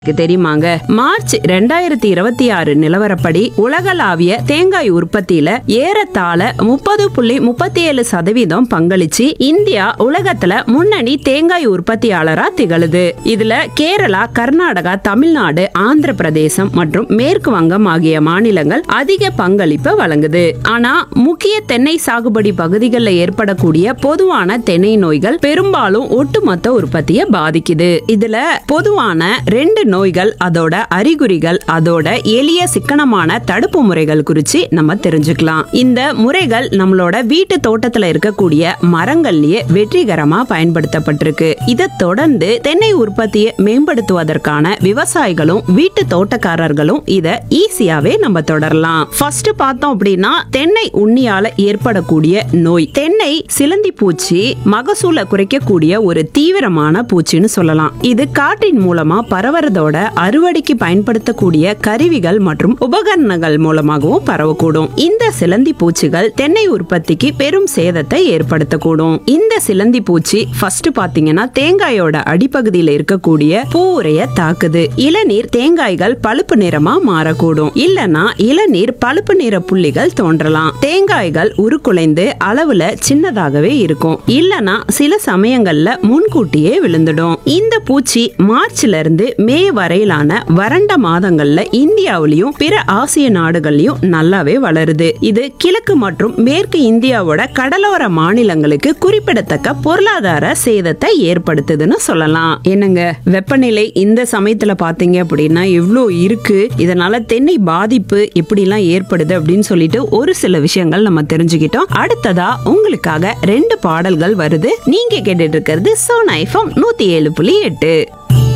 உங்களுக்கு தெரியுமாங்க மார்ச் ரெண்டாயிரத்தி இருபத்தி ஆறு நிலவரப்படி உலகளாவிய தேங்காய் உற்பத்தியில ஏறத்தாழ முப்பது புள்ளி முப்பத்தி ஏழு சதவீதம் பங்களிச்சு இந்தியா உலகத்துல முன்னணி தேங்காய் உற்பத்தியாளரா திகழுது இதுல கேரளா கர்நாடகா தமிழ்நாடு ஆந்திர பிரதேசம் மற்றும் மேற்கு வங்கம் ஆகிய மாநிலங்கள் அதிக பங்களிப்பை வழங்குது ஆனா முக்கிய தென்னை சாகுபடி பகுதிகளில் ஏற்படக்கூடிய பொதுவான தென்னை நோய்கள் பெரும்பாலும் ஒட்டுமொத்த உற்பத்தியை பாதிக்குது இதுல பொதுவான ரெண்டு நோய்கள் அதோட அறிகுறிகள் அதோட எளிய சிக்கனமான தடுப்பு முறைகள் குறித்து நம்ம தெரிஞ்சுக்கலாம் இந்த முறைகள் நம்மளோட வீட்டு தோட்டத்துல இருக்கக்கூடிய மரங்கள்லயே வெற்றிகரமா பயன்படுத்தப்பட்டிருக்கு இதை தொடர்ந்து தென்னை உற்பத்தியை மேம்படுத்துவதற்கான விவசாயிகளும் வீட்டு தோட்டக்காரர்களும் இத ஈஸியாவே நம்ம தொடரலாம் ஃபர்ஸ்ட் பார்த்தோம் அப்படின்னா தென்னை உண்ணியால ஏற்படக்கூடிய நோய் தென்னை சிலந்தி பூச்சி மகசூலை குறைக்கக்கூடிய ஒரு தீவிரமான பூச்சின்னு சொல்லலாம் இது காற்றின் மூலமா பரவறதோட அறுவடைக்கு பயன்படுத்தக்கூடிய கருவிகள் மற்றும் உபகரணங்கள் மூலமாகவும் பரவக்கூடும் இந்த சிலந்தி பூச்சிகள் தென்னை உற்பத்திக்கு பெரும் சேதத்தை ஏற்படுத்தக்கூடும் இந்த சிலந்தி பூச்சி ஃபர்ஸ்ட் பாத்தீங்கன்னா தேங்காயோட அடிப்பகுதியில இருக்கக்கூடிய பூவுரைய தாக்குது இளநீர் தேங்காய்கள் பழுப்பு நிறமா மாறக்கூடும் இல்லனா இளநீர் பழுப்பு நிற புள்ளிகள் தோன்றலாம் தேங்காய்கள் உருக்குலைந்து அளவுல சின்னதாகவே இருக்கும் இல்லனா சில சமயங்கள்ல முன்கூட்டியே விழுந்துடும் இந்த பூச்சி மார்ச்ல இருந்து மே வரையிலான வறண்ட மாதங்கள்ல இந்தியாவிலையும் பிற ஆசிய நாடுகள்லயும் நல்லாவே வளருது இது கிழக்கு மற்றும் மேற்கு இந்தியாவோட கடலோர மாநிலங்களுக்கு குறிப்பிடத்தக்க பொருளாதார சேதத்தை ஏற்படுத்துதுன்னு சொல்லலாம் என்னங்க வெப்பநிலை இந்த சமயத்துல பாத்தீங்க அப்படின்னா எவ்வளோ இருக்கு இதனால தென்னை பாதிப்பு எப்படிலாம் ஏற்படுது அப்படின்னு சொல்லிட்டு ஒரு சில விஷயங்கள் நம்ம தெரிஞ்சுக்கிட்டோம் அடுத்ததா உங்களுக்காக ரெண்டு பாடல்கள் வருது நீங்க கேட்டுட்டு இருக்கிறது சோனா எஃப்எம் நூத்தி ஏழு புள்ளி எட்டு